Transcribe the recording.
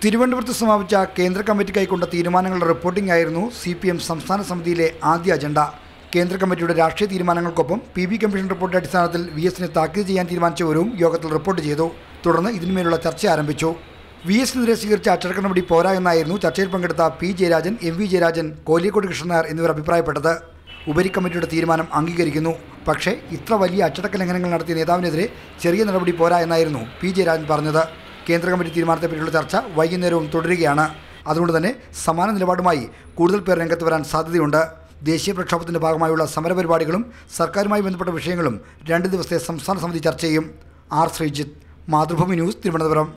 തിരുവനന്തപുരത്ത് സമാപിച്ച കേന്ദ്ര കമ്മിറ്റി കൈക്കൊണ്ട തീരുമാനങ്ങളുടെ റിപ്പോർട്ടിംഗ് ആയിരുന്നു സി പി എം സംസ്ഥാന സമിതിയിലെ ആദ്യ അജണ്ട കേന്ദ്ര കമ്മിറ്റിയുടെ രാഷ്ട്രീയ തീരുമാനങ്ങൾക്കൊപ്പം പി ബി കമ്മീഷൻ റിപ്പോർട്ടിന്റെ അടിസ്ഥാനത്തിൽ വി എസിനെ താക്കീത് ചെയ്യാൻ തീരുമാനിച്ചവരും യോഗത്തിൽ റിപ്പോർട്ട് ചെയ്തു തുടർന്ന് ഇതിന്മേലുള്ള ചർച്ച ആരംഭിച്ചു വി എസിനെതിരെ സ്വീകരിച്ച അച്ചടക്ക നടപടി പോരാ എന്നായിരുന്നു ചർച്ചയിൽ പങ്കെടുത്ത P Jayarajan M V Jayarajan Koliyakode Krishnan Nair എന്നിവർ അഭിപ്രായപ്പെട്ടത് ഉപരി കമ്മിറ്റിയുടെ തീരുമാനം അംഗീകരിക്കുന്നു പക്ഷേ ഇത്ര വലിയ അച്ചടക്ക ലംഘനങ്ങൾ നടത്തിയ നേതാവിനെതിരെ ചെറിയ നടപടി പോരാ എന്നായിരുന്നു പി ജയരാജൻ പറഞ്ഞത് കേന്ദ്ര കമ്മിറ്റി തീരുമാനത്തെപ്പറ്റിയുള്ള ചർച്ച വൈകുന്നേരവും തുടരുകയാണ് അതുകൊണ്ട് തന്നെ സമാന നിലപാടുമായി കൂടുതൽ പേർ രംഗത്ത് വരാൻ സാധ്യതയുണ്ട് ദേശീയ പ്രക്ഷോഭത്തിന്റെ ഭാഗമായുള്ള സമരപരിപാടികളും സർക്കാരുമായി ബന്ധപ്പെട്ട വിഷയങ്ങളും രണ്ട് ദിവസത്തെ സംസ്ഥാന സമിതി ചർച്ച ചെയ്യും ആർ ശ്രീജിത്ത് മാതൃഭൂമി ന്യൂസ് തിരുവനന്തപുരം